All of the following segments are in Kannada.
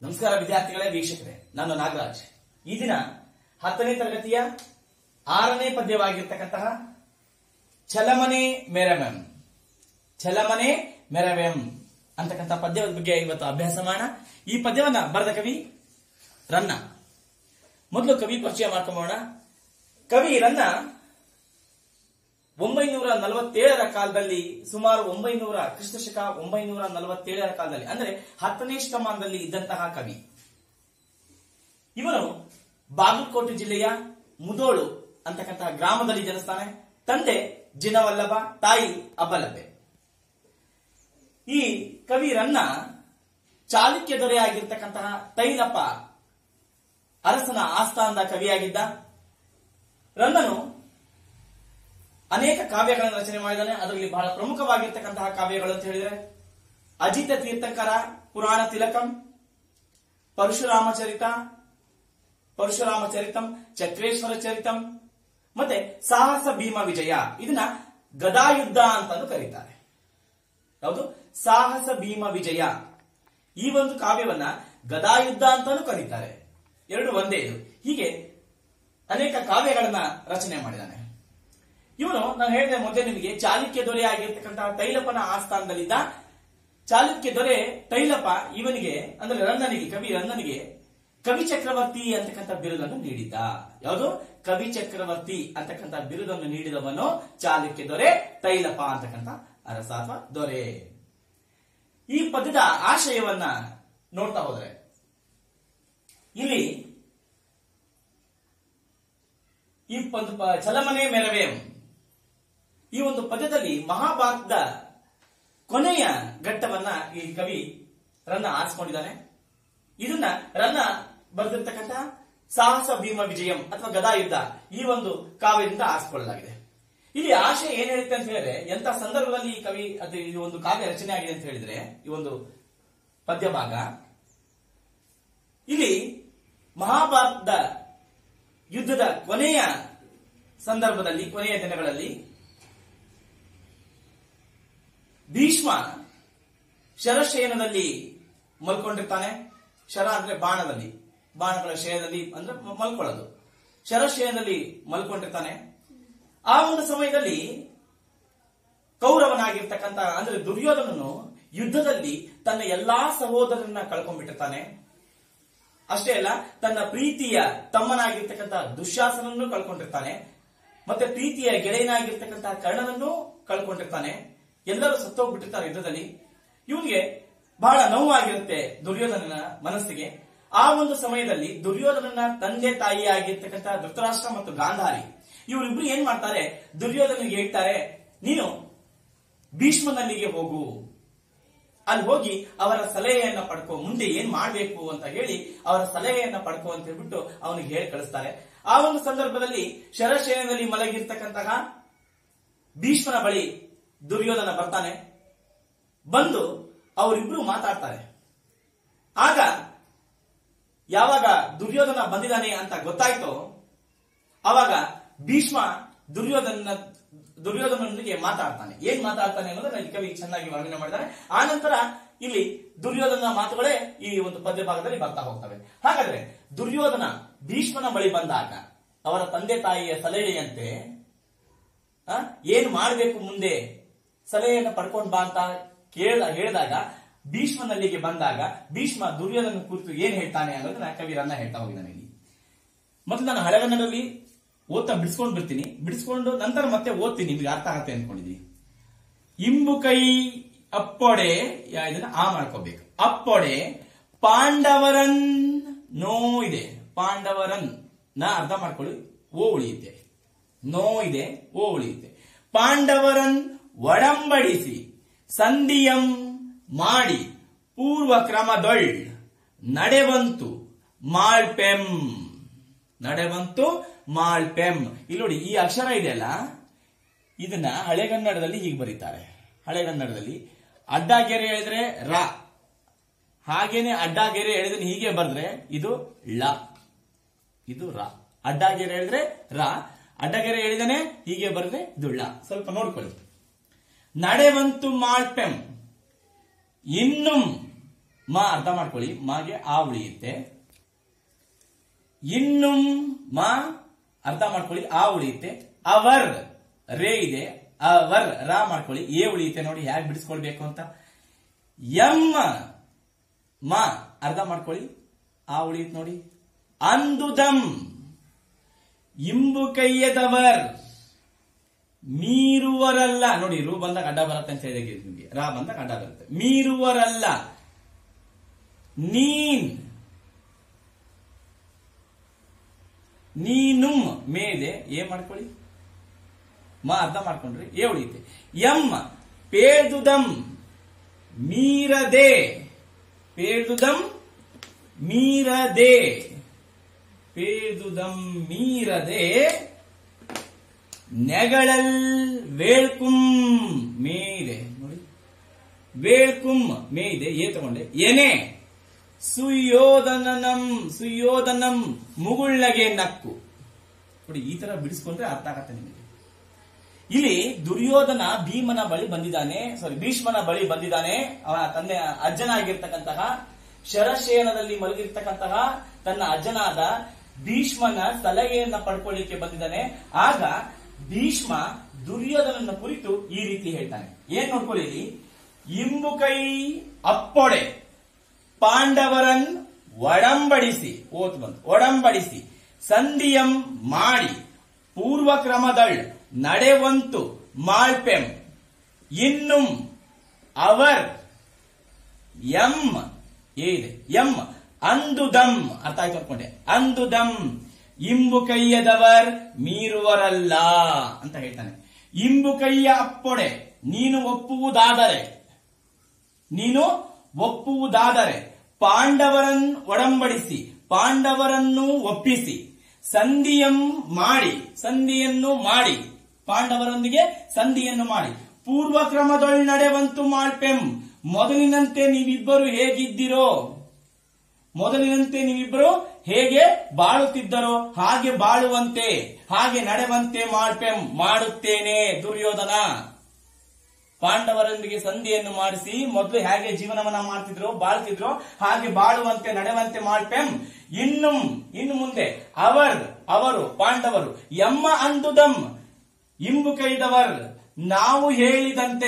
ನಮಸ್ಕಾರ ವಿದ್ಯಾರ್ಥಿಗಳೇ ವೀಕ್ಷಕರೇ ನಾನು ನಾಗರಾಜ್ ಈ ದಿನ ಹತ್ತನೇ ತರಗತಿಯ ಆರನೇ ಪದ್ಯವಾಗಿರ್ತಕ್ಕಂತಹ ಛಲಮನೆ ಮೆರವೆಂ ಛಲಮನೆ ಮೆರವೆಂ ಅಂತಕ್ಕಂಥ ಪದ್ಯದ ಬಗ್ಗೆ ಇವತ್ತು ಅಭ್ಯಾಸ ಮಾಡೋಣ ಈ ಪದ್ಯವನ್ನ ಬರೆದ ಕವಿ ರನ್ನ ಮೊದಲು ಕವಿ ಪರಿಚಯ ಮಾಡ್ಕೊಂಬೋಣ ಕವಿ ರನ್ನ ಒಂಬೈನೂರ ನಲವತ್ತೇಳರ ಕಾಲದಲ್ಲಿ ಸುಮಾರು ಒಂಬೈನೂರ ಕ್ರಿಸ್ತಶಕ ಒಂಬೈನೂರ ನಲವತ್ತೇಳರ ಕಾಲದಲ್ಲಿ ಅಂದ್ರೆ ಹತ್ತನೇ ಶತಮಾನದಲ್ಲಿ ಇದ್ದಂತಹ ಕವಿ ಇವನು ಬಾಗಲಕೋಟೆ ಜಿಲ್ಲೆಯ ಮುದೋಳು ಅಂತಕ್ಕಂತಹ ಗ್ರಾಮದಲ್ಲಿ ಜನಿಸ್ತಾನೆ ತಂದೆ ಜಿನವಲ್ಲಭ ತಾಯಿ ಅಬ್ಬಲಬ್ಬೆ ಈ ಕವಿ ರನ್ನ ಚಾಲುಕ್ಯ ದೊರೆಯಾಗಿರ್ತಕ್ಕಂತಹ ತೈಲಪ್ಪ ಅರಸನ ಆಸ್ಥಾನದ ಕವಿಯಾಗಿದ್ದ ರನ್ನನು ಅನೇಕ ಕಾವ್ಯಗಳನ್ನು ರಚನೆ ಮಾಡಿದ್ದಾನೆ ಅದರಲ್ಲಿ ಬಹಳ ಪ್ರಮುಖವಾಗಿರ್ತಕ್ಕಂತಹ ಕಾವ್ಯಗಳು ಅಂತ ಹೇಳಿದ್ರೆ ಅಜಿತ ತೀರ್ಥಂಕರ ಪುರಾಣ ತಿಲಕಂ ಪರಶುರಾಮ ಚರಿತ ಪರಶುರಾಮ ಚರಿತಂ ಚಕ್ರೇಶ್ವರ ಚರಿತಂ ಮತ್ತೆ ಸಾಹಸ ಭೀಮ ವಿಜಯ ಇದನ್ನ ಗದಾಯುದ್ಧ ಅಂತಾನು ಕರೀತಾರೆ ಯಾವುದು ಸಾಹಸ ಭೀಮ ವಿಜಯ ಈ ಒಂದು ಕಾವ್ಯವನ್ನ ಗದಾಯುದ್ಧ ಅಂತಾನು ಕರೀತಾರೆ ಎರಡು ಒಂದೇ ಇದು ಹೀಗೆ ಅನೇಕ ಕಾವ್ಯಗಳನ್ನ ರಚನೆ ಮಾಡಿದ್ದಾನೆ ಇವನು ನಾನು ಹೇಳಿದೆ ಮೊದಲೇ ನಿಮಗೆ ಚಾಲುಕ್ಯ ದೊರೆ ಆಗಿರ್ತಕ್ಕಂತಹ ತೈಲಪ್ಪನ ಆಸ್ಥಾನದಲ್ಲಿದ್ದ ಚಾಲುಕ್ಯ ದೊರೆ ತೈಲಪ್ಪ ಇವನಿಗೆ ಅಂದ್ರೆ ರಂಗನಿಗೆ ಕವಿ ರಂಗನಿಗೆ ಕವಿ ಚಕ್ರವರ್ತಿ ಅಂತಕ್ಕಂಥ ಬಿರುದನ್ನು ನೀಡಿದ್ದ ಯಾವುದು ಕವಿ ಚಕ್ರವರ್ತಿ ಅಂತಕ್ಕಂಥ ಬಿರುದನ್ನು ನೀಡಿದವನು ಚಾಲುಕ್ಯ ದೊರೆ ತೈಲಪ್ಪ ಅಂತಕ್ಕಂಥ ಅರಸ ಅಥವಾ ದೊರೆ ಈ ಪದ್ಯದ ಆಶಯವನ್ನ ನೋಡ್ತಾ ಹೋದ್ರೆ ಇಲ್ಲಿ ಈ ಒಂದು ಪ- ಚಲಮನೆ ಮೆರವೇಂ ಈ ಒಂದು ಪದ್ಯದಲ್ಲಿ ಮಹಾಭಾರತದ ಕೊನೆಯ ಘಟ್ಟವನ್ನ ಈ ಕವಿ ರನ್ನ ಆರಿಸಿಕೊಂಡಿದ್ದಾನೆ ಇದನ್ನ ರನ್ನ ಬರೆದಿರ್ತಕ್ಕಂಥ ಸಾಹಸ ಭೀಮ ವಿಜಯಂ ಅಥವಾ ಗದಾಯುದ್ಧ ಈ ಒಂದು ಕಾವ್ಯದಿಂದ ಆರಿಸಿಕೊಳ್ಳಲಾಗಿದೆ ಇಲ್ಲಿ ಆಶಯ ಏನ್ ಹೇಳುತ್ತೆ ಅಂತ ಹೇಳಿದ್ರೆ ಎಂತ ಸಂದರ್ಭದಲ್ಲಿ ಈ ಕವಿ ಅದು ಈ ಒಂದು ಕಾವ್ಯ ರಚನೆ ಆಗಿದೆ ಅಂತ ಹೇಳಿದ್ರೆ ಈ ಒಂದು ಪದ್ಯ ಭಾಗ ಇಲ್ಲಿ ಮಹಾಭಾರತದ ಯುದ್ಧದ ಕೊನೆಯ ಸಂದರ್ಭದಲ್ಲಿ ಕೊನೆಯ ದಿನಗಳಲ್ಲಿ ಭೀಷ್ಮ ಶರಶಯನದಲ್ಲಿ ಮಲ್ಕೊಂಡಿರ್ತಾನೆ ಶರ ಅಂದ್ರೆ ಬಾಣದಲ್ಲಿ ಬಾಣಗಳ ಶಯನದಲ್ಲಿ ಅಂದ್ರೆ ಮ- ಮಲ್ಕೊಳ್ಳೋದು ಶರಶಯನದಲ್ಲಿ ಮಲ್ಕೊಂಡಿರ್ತಾನೆ ಆ ಒಂದು ಸಮಯದಲ್ಲಿ ಕೌರವನಾಗಿರ್ತಕ್ಕಂಥ ಅಂದ್ರೆ ದುರ್ಯೋಧನನು ಯುದ್ಧದಲ್ಲಿ ತನ್ನ ಎಲ್ಲಾ ಸಹೋದರನ್ನ ಕಳ್ಕೊಂಡ್ಬಿಟ್ಟಿರ್ತಾನೆ ಅಷ್ಟೇ ಅಲ್ಲ ತನ್ನ ಪ್ರೀತಿಯ ತಮ್ಮನಾಗಿರ್ತಕ್ಕಂಥ ದುಶ್ಯಾಸನನ್ನು ಕಳ್ಕೊಂಡಿರ್ತಾನೆ ಮತ್ತೆ ಪ್ರೀತಿಯ ಗೆಳೆಯನಾಗಿರ್ತಕ್ಕಂಥ ಕರ್ಣನನ್ನು ಕಳ್ಕೊಂಡಿರ್ತಾನೆ ಎಲ್ಲರೂ ಸತ್ತೋಗ್ಬಿಟ್ಟಿರ್ತಾರೆ ಯುದ್ಧದಲ್ಲಿ ಇವನಿಗೆ ಬಹಳ ನೋವಾಗಿರುತ್ತೆ ದುರ್ಯೋಧನನ ಮನಸ್ಸಿಗೆ ಆ ಒಂದು ಸಮಯದಲ್ಲಿ ದುರ್ಯೋಧನನ ತಂದೆ ತಾಯಿ ಆಗಿರ್ತಕ್ಕಂಥ ಧೃತರಾಷ್ಟ್ರ ಮತ್ತು ಗಾಂಧಾರಿ ಇವರಿಬ್ರು ಏನ್ ಮಾಡ್ತಾರೆ ದುರ್ಯೋಧನಿಗೆ ಹೇಳ್ತಾರೆ ನೀನು ಭೀಷ್ಮನಲ್ಲಿಗೆ ಹೋಗು ಅಲ್ಲಿ ಹೋಗಿ ಅವರ ಸಲಹೆಯನ್ನ ಪಡ್ಕೋ ಮುಂದೆ ಏನ್ ಮಾಡ್ಬೇಕು ಅಂತ ಹೇಳಿ ಅವರ ಸಲಹೆಯನ್ನ ಪಡ್ಕೋ ಅಂತ ಹೇಳ್ಬಿಟ್ಟು ಅವನಿಗೆ ಹೇಳಿ ಕಳಿಸ್ತಾರೆ ಆ ಒಂದು ಸಂದರ್ಭದಲ್ಲಿ ಶರಶಯನದಲ್ಲಿ ಮಲಗಿರ್ತಕ್ಕಂತಹ ಭೀಷ್ಮನ ಬಳಿ ದುರ್ಯೋಧನ ಬರ್ತಾನೆ ಬಂದು ಅವರಿಬ್ರು ಮಾತಾಡ್ತಾರೆ ಆಗ ಯಾವಾಗ ದುರ್ಯೋಧನ ಬಂದಿದ್ದಾನೆ ಅಂತ ಗೊತ್ತಾಯ್ತೋ ಅವಾಗ ಭೀಷ್ಮ ದುರ್ಯೋಧನ ದುರ್ಯೋಧನನೊಂದಿಗೆ ಮಾತಾಡ್ತಾನೆ ಏನ್ ಮಾತಾಡ್ತಾನೆ ಅನ್ನೋದನ್ನ ಈ ಕವಿ ಚೆನ್ನಾಗಿ ವರ್ಣನೆ ಮಾಡಿದ್ದಾರೆ ಆ ನಂತರ ಇಲ್ಲಿ ದುರ್ಯೋಧನ ಮಾತುಗಳೇ ಈ ಒಂದು ಪದ್ಯ ಭಾಗದಲ್ಲಿ ಬರ್ತಾ ಹೋಗ್ತವೆ ಹಾಗಾದ್ರೆ ದುರ್ಯೋಧನ ಭೀಷ್ಮನ ಬಳಿ ಬಂದಾಗ ಅವರ ತಂದೆ ತಾಯಿಯ ಸಲಹೆಯಂತೆ ಆ, ಏನ್ ಮಾಡ್ಬೇಕು ಮುಂದೆ ಸಲಹೆಯನ್ನು ಪಡ್ಕೊಂಡ್ ಬಾ ಅಂತ ಕೇಳ ಹೇಳಿದಾಗ ಭೀಷ್ಮನಲ್ಲಿಗೆ ಬಂದಾಗ ಭೀಷ್ಮ ದುರ್ಯೋಧನ ಕುರಿತು ಏನ್ ಹೇಳ್ತಾನೆ ಅನ್ನೋದನ್ನ ಕವಿ ರನ್ನ ಹೇಳ್ತಾ ಹೋಗಿದ್ದಾನೆ ಇಲ್ಲಿ ಮೊದಲು ನಾನು ಹಳೆಗನ್ನಡದಲ್ಲಿ ಓದ್ತಾ ಬಿಡಿಸ್ಕೊಂಡು ಬರ್ತೀನಿ ಬಿಡಿಸ್ಕೊಂಡು ನಂತರ ಮತ್ತೆ ಓದ್ತೀನಿ ನಿಮ್ಗೆ ಅರ್ಥ ಆಗತ್ತೆ ಅನ್ಕೊಂಡಿದೀನಿ ಇಂಬು ಕೈ ಅಪ್ಪೊಡೆ ಯಾ- ಇದನ್ನ ಆ ಮಾಡ್ಕೋಬೇಕು ಅಪ್ಪೊಡೆ ಪಾಂಡವರನ್ ನೋ ಇದೆ ಪಾಂಡವರನ್ ನ ಅರ್ಥ ಮಾಡ್ಕೊಳ್ಳಿ ಓ ಉಳಿಯುತ್ತೆ ನೋ ಇದೆ ಓ ಉಳಿಯುತ್ತೆ ಪಾಂಡವರನ್ ಒಡಂಬಡಿಸಿ ಸಂಧಿಯಂ ಮಾಡಿ ಪೂರ್ವ ಕ್ರಮದೊಳ್ ನಡೆವಂತು ಮಾಳ್ಪೆಂ ನಡೆವಂತು ಮಾಳ್ಪೆಂ ಇಲ್ಲಿ ನೋಡಿ ಈ ಅಕ್ಷರ ಇದೆಯಲ್ಲ ಇದನ್ನ ಹಳೆಗನ್ನಡದಲ್ಲಿ ಹೀಗೆ ಬರೀತಾರೆ ಹಳೆಗನ್ನಡದಲ್ಲಿ ಅಡ್ಡಗೆರೆ ಹೇಳಿದ್ರೆ ರ ಹಾಗೇನೆ ಅಡ್ಡಗೆರೆ ಹೇಳಿದ್ರೆ ಹೀಗೆ ಬರೆದ್ರೆ ಇದು ಳ ಇದು ರ ಅಡ್ಡಗೆರೆ ಹೇಳಿದ್ರೆ ರ ಅಡ್ಡಗೆರೆ ಹೇಳಿದನೆ ಹೀಗೆ ಬರೆದ್ರೆ ಇದು ಳ ಸ್ವಲ್ಪ ನೋಡ್ಕೊಳ್ಳಿ ನಡೆವಂತು ಮಾಳ್ಪೆಂ ಇನ್ನುಂ ಮಾ ಅರ್ಥ ಮಾಡ್ಕೊಳ್ಳಿ ಮಾಗೆ ಆ ಉಳಿಯುತ್ತೆ ಇನ್ನುಂ ಮಾ ಅರ್ಥ ಮಾಡ್ಕೊಳ್ಳಿ ಆ ಉಳಿಯುತ್ತೆ ಅವರ್ ರೇ ಇದೆ ಅವರ್ ರಾ ಮಾಡ್ಕೊಳ್ಳಿ ಎ ಉಳಿಯುತ್ತೆ ನೋಡಿ ಹೇಗೆ ಬಿಡಿಸ್ಕೊಳ್ಬೇಕು ಅಂತ ಎಂ ಮಾ ಅರ್ಥ ಮಾಡ್ಕೊಳ್ಳಿ ಆ ಉಳಿಯುತ್ತೆ ನೋಡಿ ಅಂದುದಂ ಇಂಬು ಕೈಯದವರ್ ಮೀರುವರಲ್ಲ ನೋಡಿ ರು ಬಂದಾಗ ಅಡ್ಡ ಬರುತ್ತೆ ಅಂತ ಹೇಳಿದಾಗ ನಿಮಗೆ ರಾ ಬಂದಾಗ ಅಡ್ಡ ಬರುತ್ತೆ ಮೀರುವರಲ್ಲ ನೀನ್ ನೀನು ಮೇದೆ ಏ ಮಾಡ್ಕೊಳ್ಳಿ ಮಾ ಅರ್ಥ ಮಾಡ್ಕೊಂಡ್ರಿ ಏ ಉಳಿಯುತ್ತೆ ಎಂ ಪೇದುದಂ ಮೀರದೆ ಪೇದುದಂ ಮೀರದೆ ಪೇದುದಂ ಮೀರದೆ ನೆಗಳಲ್ ವೇಳ್ಕುಂ ಮೇದೆ ನೋಡಿ ವೇಳ್ಕುಂ ಮೇದೆ ಏ ತಗೊಂಡೆ ಏನೇ ಸುಯೋಧನನಂ ಸುಯೋಧನಂ ಮುಗುಳ್ಳಗೆ ನಕ್ಕು ನೋಡಿ ಈ ತರ ಬಿಡಿಸ್ಕೊಂಡ್ರೆ ಅರ್ಥ ಆಗತ್ತೆ ನಿಮಗೆ ಇಲ್ಲಿ ದುರ್ಯೋಧನ ಭೀಮನ ಬಳಿ ಬಂದಿದ್ದಾನೆ ಸಾರಿ ಭೀಷ್ಮನ ಬಳಿ ಬಂದಿದ್ದಾನೆ ಅವನ ತಂದೆ ಅಜ್ಜನಾಗಿರ್ತಕ್ಕಂತಹ ಶರಶೇನದಲ್ಲಿ ಮಲಗಿರ್ತಕ್ಕಂತಹ ತನ್ನ ಅಜ್ಜನಾದ ಭೀಷ್ಮನ ಸಲಹೆಯನ್ನ ಪಡ್ಕೊಳ್ಳಿಕ್ಕೆ ಬಂದಿದ್ದಾನೆ ಆಗ ಭೀಷ್ಮ ದುರ್ಯೋಧನನ ಕುರಿತು ಈ ರೀತಿ ಹೇಳ್ತಾನೆ ಏನ್ ನೋಡ್ಕೊಳ್ಳಿ ಇಲ್ಲಿ, ಇಂಬು ಕೈ ಅಪ್ಪೊಡೆ ಪಾಂಡವರನ್ ಒಡಂಬಡಿಸಿ ಓತ್ ಬಂತು ಒಡಂಬಡಿಸಿ ಸಂಧಿಯಂ ಮಾಡಿ ಪೂರ್ವ ಕ್ರಮದಳ್ ನಡೆವಂತು ಮಾಳ್ಪೆಂ ಇನ್ನುಂ ಅವರ್ ಎಂ ಏ ಇದೆ ಎಂ ಅಂದುದಂ ಅರ್ಥ ಆಯ್ತು ಅನ್ಕೊಂಡೆ ಅಂದುದಂ ಇಂಬು ಕೈಯದವರ್ ಮೀರುವರಲ್ಲ ಅಂತ ಹೇಳ್ತಾನೆ ಇಂಬು ಕೈಯ ಅಪ್ಪೊಡೆ ನೀನು ಒಪ್ಪುವುದಾದರೆ ನೀನು ಒಪ್ಪುವುದಾದರೆ ಪಾಂಡವರನ್ ಒಡಂಬಡಿಸಿ ಪಾಂಡವರನ್ನು ಒಪ್ಪಿಸಿ ಸಂಧಿಯಂ ಮಾಡಿ ಸಂಧಿಯನ್ನು ಮಾಡಿ ಪಾಂಡವರೊಂದಿಗೆ ಸಂಧಿಯನ್ನು ಮಾಡಿ ಪೂರ್ವ ಕ್ರಮದೊಳ್ ನಡೆವಂತು ಮಾಳ್ಪೆಂ ಮೊದಲಿನಂತೆ ನೀವಿಬ್ಬರು ಹೇಗಿದ್ದೀರೋ ಮೊದಲಿನಂತೆ ನೀವಿಬ್ಬರು ಹೇಗೆ ಬಾಳುತ್ತಿದ್ದರೋ ಹಾಗೆ ಬಾಳುವಂತೆ ಹಾಗೆ ನಡೆವಂತೆ ಮಾಳ್ಪೆಂ ಮಾಡುತ್ತೇನೆ ದುರ್ಯೋಧನ ಪಾಂಡವರೊಂದಿಗೆ ಸಂಧಿಯನ್ನು ಮಾಡಿಸಿ ಮೊದಲು ಹೇಗೆ ಜೀವನವನ್ನ ಮಾಡ್ತಿದ್ರು ಬಾಳ್ತಿದ್ರು ಹಾಗೆ ಬಾಳುವಂತೆ ನಡೆವಂತೆ ಮಾಡ್ಪೆಂ ಇನ್ನು ಇನ್ನು ಮುಂದೆ ಅವರ್ ಅವರು ಪಾಂಡವರು ಎಮ್ಮ ಅಂದುದಂ ಇಂಬು ಕೈದವರ್ ನಾವು ಹೇಳಿದಂತೆ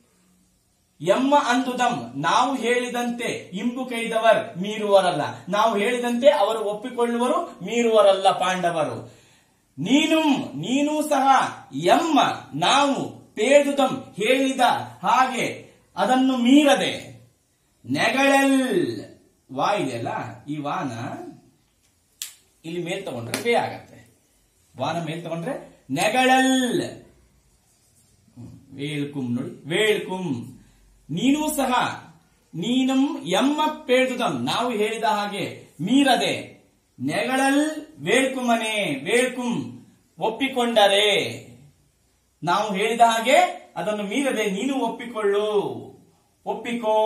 ಎಮ್ಮ ಅಂದುದಂ ನಾವು ಹೇಳಿದಂತೆ ಇಂಬು ಕೈದವರ್ ಮೀರುವರಲ್ಲ ನಾವು ಹೇಳಿದಂತೆ ಅವರು ಒಪ್ಪಿಕೊಳ್ಳುವರು ಮೀರುವರಲ್ಲ ಪಾಂಡವರು ನೀನು ನೀನು ಸಹ ಎಮ್ಮ ನಾವು ಪೇದುದಂ ಹೇಳಿದ ಹಾಗೆ ಅದನ್ನು ಮೀರದೆ ನೆಗಳಲ್ ವಾ ಇದೆಯಲ್ಲ ಈ ವಾನ ಇಲ್ಲಿ ಮೇಲ್ ತಗೊಂಡ್ರೆ ಬೇ ಆಗತ್ತೆ ವಾನ ಮೇಲ್ ತಗೊಂಡ್ರೆ ನೆಗಳಲ್ ವೇಳ್ಕುಂ ನೋಡಿ ವೇಳ್ಕುಂ ನೀನು ಸಹ ನೀನಂ ಎಮ್ಮ ಪೇಳ್ದುದಂ ನಾವು ಹೇಳಿದ ಹಾಗೆ ಮೀರದೆ ನೆಗಳಲ್ ವೇಳ್ಕುಮನೆ ವೇಳ್ಕುಂ ಒಪ್ಪಿಕೊಂಡರೆ ನಾವು ಹೇಳಿದ ಹಾಗೆ ಅದನ್ನು ಮೀರದೆ ನೀನು ಒಪ್ಪಿಕೊಳ್ಳು ಒಪ್ಪಿಕೋ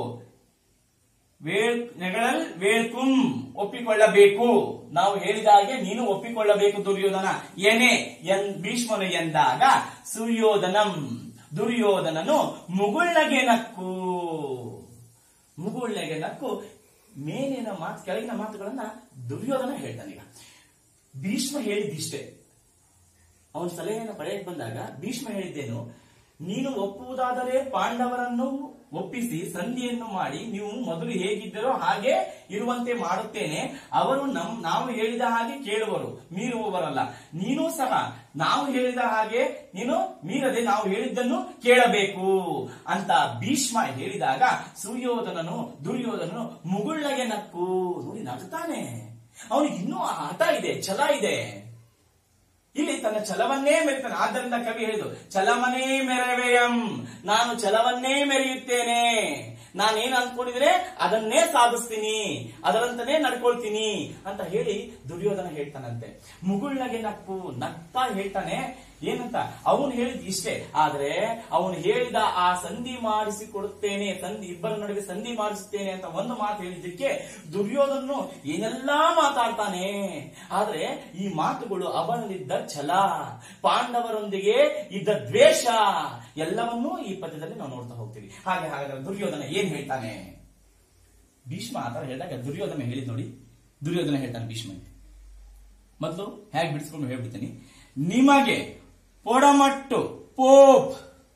ವೇಳ್ ನೆಗಳಲ್ ವೇಳ್ಕುಂ ಒಪ್ಪಿಕೊಳ್ಳಬೇಕು ನಾವು ಹೇಳಿದ ಹಾಗೆ ನೀನು ಒಪ್ಪಿಕೊಳ್ಳಬೇಕು ದುರ್ಯೋಧನ ಏನೇ ಎನ್ ಭೀಷ್ಮನು ಎಂದಾಗ ಸುಯೋಧನಂ ದುರ್ಯೋಧನನು ಮುಗುಳ್ನಗೆ ನಕ್ಕು ಮುಗುಳ್ನಗೆ ನಕ್ಕು ಮೇಲಿನ ಮಾತು ಕೆಳಗಿನ ಮಾತುಗಳನ್ನ ದುರ್ಯೋಧನ ಹೇಳ್ತಾನೀಗ ಭೀಷ್ಮ ಹೇಳಿದ್ದಿಷ್ಟೇ ಅವನ ಸಲಹೆಯನ್ನು ಪಡೆಯಕ್ಕೆ ಬಂದಾಗ ಭೀಷ್ಮ ಹೇಳಿದ್ದೇನು ನೀನು ಒಪ್ಪುವುದಾದರೆ ಪಾಂಡವರನ್ನು ಒಪ್ಪಿಸಿ ಸಂಧಿಯನ್ನು ಮಾಡಿ ನೀವು ಮೊದಲು ಹೇಗಿದ್ದರೋ ಹಾಗೆ ಇರುವಂತೆ ಮಾಡುತ್ತೇನೆ ಅವರು ನಮ್ ನಾವು ಹೇಳಿದ ಹಾಗೆ ಕೇಳುವರು ಮೀರುವವರಲ್ಲ ನೀನು ಸಹ ನಾವು ಹೇಳಿದ ಹಾಗೆ ನೀನು ಮೀರದೆ ನಾವು ಹೇಳಿದ್ದನ್ನು ಕೇಳಬೇಕು ಅಂತ ಭೀಷ್ಮ ಹೇಳಿದಾಗ ಸುಯೋಧನನು ದುರ್ಯೋಧನನು ಮುಗುಳ್ಳಗೆ ನಕ್ಕು ನೋಡಿ ನಗ್ತಾನೆ ಅವನಿಗೆ ಇನ್ನೂ ಆ ಹಠ ಇದೆ ಛಲ ಇದೆ ಇಲ್ಲಿ ತನ್ನ ಛಲವನ್ನೇ ಮೆರಿತಾನೆ ಆದ್ದರಿಂದ ಕವಿ ಹೇಳಿದು ಛಲವನ್ನೇ ಮೆರವೆಯಂ ನಾನು ಛಲವನ್ನೇ ಮೆರೆಯುತ್ತೇನೆ ನಾನೇನ್ ಅನ್ಕೊಂಡಿದ್ರೆ ಅದನ್ನೇ ಸಾಧಿಸ್ತೀನಿ ಅದರಂತನೇ ನಡ್ಕೊಳ್ತೀನಿ ಅಂತ ಹೇಳಿ ದುರ್ಯೋಧನ ಹೇಳ್ತಾನಂತೆ ಮುಗುಳ್ನಗೆ ನಕ್ಕು ನಗ್ತಾ ಹೇಳ್ತಾನೆ ಏನಂತ ಅವನು ಹೇಳಿದ್ ಇಷ್ಟೇ ಆದ್ರೆ ಅವನು ಹೇಳಿದ ಆ ಸಂಧಿ ಮಾಡಿಸಿ ಕೊಡುತ್ತೇನೆ ಸಂಧಿ ಇಬ್ಬರ ನಡುವೆ ಸಂಧಿ ಮಾಡಿಸುತ್ತೇನೆ ಅಂತ ಒಂದು ಮಾತು ಹೇಳಿದ್ದಕ್ಕೆ ದುರ್ಯೋಧನನು ಏನೆಲ್ಲಾ ಮಾತಾಡ್ತಾನೆ ಆದ್ರೆ ಈ ಮಾತುಗಳು ಅವನಲ್ಲಿದ್ದ ಛಲ ಪಾಂಡವರೊಂದಿಗೆ ಇದ್ದ ದ್ವೇಷ ಎಲ್ಲವನ್ನೂ ಈ ಪದ್ಯದಲ್ಲಿ ನಾವು ನೋಡ್ತಾ ಹೋಗ್ತೀವಿ ಹಾಗೆ ಹಾಗಾದ್ರೆ ದುರ್ಯೋಧನ ಏನ್ ಹೇಳ್ತಾನೆ ಭೀಷ್ಮ ಆ ತರ ಹೇಳಿದಾಗ ದುರ್ಯೋಧನ ಹೇಳಿದ್ ನೋಡಿ ದುರ್ಯೋಧನ ಹೇಳ್ತಾನೆ ಭೀಷ್ಮನಿಗೆ ಮೊದಲು ಹೇಗೆ ಬಿಡಿಸ್ಕೊಂಡು ಹೇಳ್ಬಿಡ್ತೀನಿ ನಿಮಗೆ ಪೊಡಮಟ್ಟು ಪೋಪ್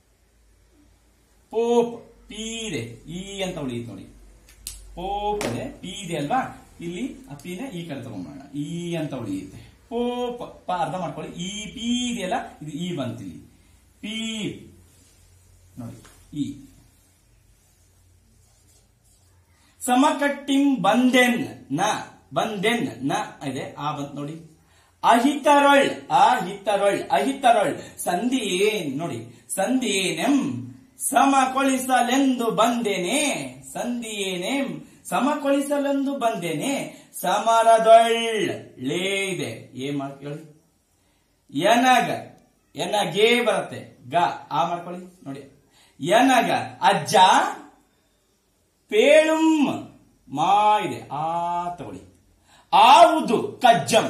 ಪೋಪ್ ಪಿ ಇದೆ ಈ ಅಂತ ಉಳಿಯುತ್ತೆ ನೋಡಿ ಪೋಪ್ ಇದೆ ಪಿ ಇದೆ ಅಲ್ವಾ ಇಲ್ಲಿ ಆ ಪಿನ ಈ ಕಡೆ ತಗೊಂಡ್ಬೋಣ ಈ ಅಂತ ಉಳಿಯುತ್ತೆ ಪೋಪ್ ಪ ಅರ್ಧ ಮಾಡ್ಕೊಳ್ಳಿ ಈ ಪಿ ಇದೆಯಲ್ಲ ಇದು ಈ ಬಂತಿಲ್ಲಿ ಪಿ ನೋಡಿ ಈ ಸಮಕಟ್ಟಿಂ ಬಂದೆನ್ ನ ಬಂದೆನ್ ನ ಇದೆ ಆ ಬಂತ್ ನೋಡಿ ಅಹಿತರೊಳ್ ಅಹಿತರೊಳ್ ಅಹಿತರೊಳ್ ಸಂಧಿ ಏನ್ ನೋಡಿ ಸಂಧಿ ಏನೆಂ ಸಮಕೊಳಿಸಲೆಂದು ಬಂದೆನೆ ಸಂಧಿ ಏನೆಂ ಸಮಕೊಳಿಸಲೆಂದು ಬಂದೆನೆ ಸಮರದೊಳ್ ಲೇ ಇದೆ ಏನ್ ಮಾಡ್ಕೊಳ್ಳಿ ಎನಗ ಎನಗೇ ಬರುತ್ತೆ ಗ ಆ ಮಾಡ್ಕೊಳ್ಳಿ ನೋಡಿ ಎನಗ ಅಜ್ಜ ಪೇಳುಂ ಮಾ ಇದೆ ಆ ತಗೊಳ್ಳಿ ಆವುದು ಕಜ್ಜಂ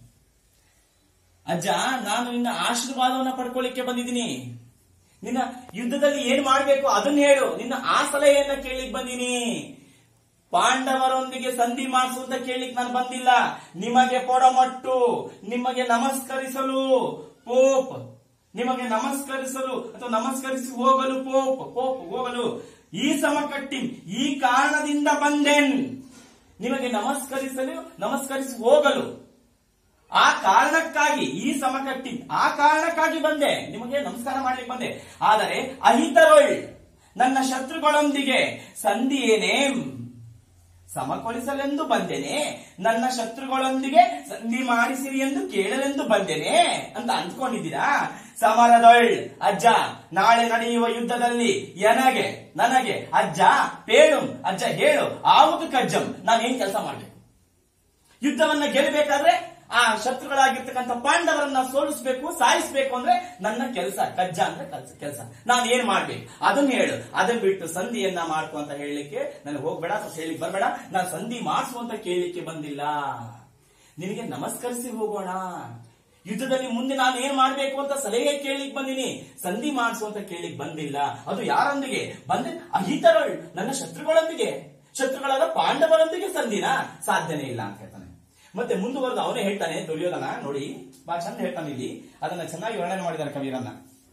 ಅಜ್ಜ ನಾನು ನಿನ್ನ ಆಶೀರ್ವಾದವನ್ನ ಪಡ್ಕೊಳ್ಳಿಕ್ಕೆ ಬಂದಿದ್ದೀನಿ ನಿನ್ನ ಯುದ್ಧದಲ್ಲಿ ಏನ್ ಮಾಡ್ಬೇಕು ಅದನ್ನ ಹೇಳು ನಿನ್ನ ಆ ಸಲಹೆಯನ್ನ ಕೇಳಿಕ್ ಬಂದಿನಿ ಪಾಂಡವರೊಂದಿಗೆ ಸಂಧಿ ಮಾಡಿಸು ಅಂತ ಕೇಳಿಕ್ ನಾನು ಬಂದಿಲ್ಲ ನಿಮಗೆ ಪೊಡಮಟ್ಟು ನಿಮಗೆ ನಮಸ್ಕರಿಸಲು ಪೋಪ್ ನಿಮಗೆ ನಮಸ್ಕರಿಸಲು ಅಥವಾ ನಮಸ್ಕರಿಸಿ ಹೋಗಲು ಪೋಪ್ ಪೋಪ್ ಹೋಗಲು ಈ ಸಮಕಟ್ಟಿ ಈ ಕಾರಣದಿಂದ ಬಂದೆನ್ ನಿಮಗೆ ನಮಸ್ಕರಿಸಲು ನಮಸ್ಕರಿಸಿ ಹೋಗಲು ಆ ಕಾರಣಕ್ಕಾಗಿ ಈ ಸಮಕಟ್ಟಿ ಆ ಕಾರಣಕ್ಕಾಗಿ ಬಂದೆ ನಿಮಗೆ ನಮಸ್ಕಾರ ಮಾಡ್ಲಿಕ್ಕೆ ಬಂದೆ ಆದರೆ ಅಹಿತರೊಳ್ ನನ್ನ ಶತ್ರುಗಳೊಂದಿಗೆ ಸಂಧಿ ಏನೇಂ ಸಮಗೊಳಿಸಲೆಂದು ಬಂದೆನೆ ನನ್ನ ಶತ್ರುಗಳೊಂದಿಗೆ ಸಂಧಿ ಮಾಡಿಸಿರಿ ಎಂದು ಕೇಳಲೆಂದು ಬಂದೆನೆ ಅಂತ ಅಂದ್ಕೊಂಡಿದ್ದೀರಾ ಸಮರದೊಳ್ ಅಜ್ಜ ನಾಳೆ ನಡೆಯುವ ಯುದ್ಧದಲ್ಲಿ ಎನಗೆ ನನಗೆ ಅಜ್ಜ ಪೇಳು ಅಜ್ಜ ಹೇಳು ಆವುದು ಕಜ್ಜಂ ನಾನೇನ್ ಕೆಲಸ ಮಾಡ್ಬೇಕು ಯುದ್ಧವನ್ನ ಗೆಲ್ಲಬೇಕಾದ್ರೆ ಆ ಶತ್ರುಗಳಾಗಿರ್ತಕ್ಕಂಥ ಪಾಂಡವರನ್ನ ಸೋಲಿಸಬೇಕು ಸಾಯಿಸಬೇಕು ಅಂದ್ರೆ ನನ್ನ ಕೆಲಸ ಕಜ್ಜ ಅಂದ್ರೆ ಕೆಲಸ ನಾನು ಏನ್ ಮಾಡ್ಬೇಕು ಅದನ್ನ ಹೇಳು ಅದನ್ನ ಬಿಟ್ಟು ಸಂಧಿಯನ್ನ ಮಾಡ್ಕೊ ಅಂತ ಹೇಳಲಿಕ್ಕೆ ನನಗೆ ಹೋಗ್ಬೇಡ ಅಂತ ಹೇಳಿ ಬರ್ಬೇಡ ನಾನು ಸಂಧಿ ಮಾಡಿಸು ಅಂತ ಕೇಳಲಿಕ್ಕೆ ಬಂದಿಲ್ಲ ನಿನಗೆ ನಮಸ್ಕರಿಸಿ ಹೋಗೋಣ ಯುದ್ಧದಲ್ಲಿ ಮುಂದೆ ನಾನು ಏನ್ ಮಾಡ್ಬೇಕು ಅಂತ ಸಲಹೆ ಕೇಳಲಿಕ್ಕೆ ಬಂದಿನಿ ಸಂಧಿ ಮಾಡಿಸು ಅಂತ ಕೇಳಲಿಕ್ಕೆ ಬಂದಿಲ್ಲ ಅದು ಯಾರೊಂದಿಗೆ ಬಂದೆ ಅಹಿತರಳ್ ನನ್ನ ಶತ್ರುಗಳೊಂದಿಗೆ ಶತ್ರುಗಳಾದ ಪಾಂಡವರೊಂದಿಗೆ ಸಂಧಿನ ಸಾಧ್ಯನೇ ಇಲ್ಲ ಅಂತ ಹೇಳ್ತಾನೆ ಮತ್ತೆ ಮುಂದುವರೆದು ಅವನೇ ಹೇಳ್ತಾನೆ ದುರ್ಯೋಧನ ನೋಡಿ ಬಹಳ ಚಂದ ಹೇಳ್ತಾನೆ ಇಲ್ಲಿ ಅದನ್ನ ಚೆನ್ನಾಗಿ ವರ್ಣನೆ ಮಾಡಿದ್ದಾರೆ ಕವಿರನ್ನ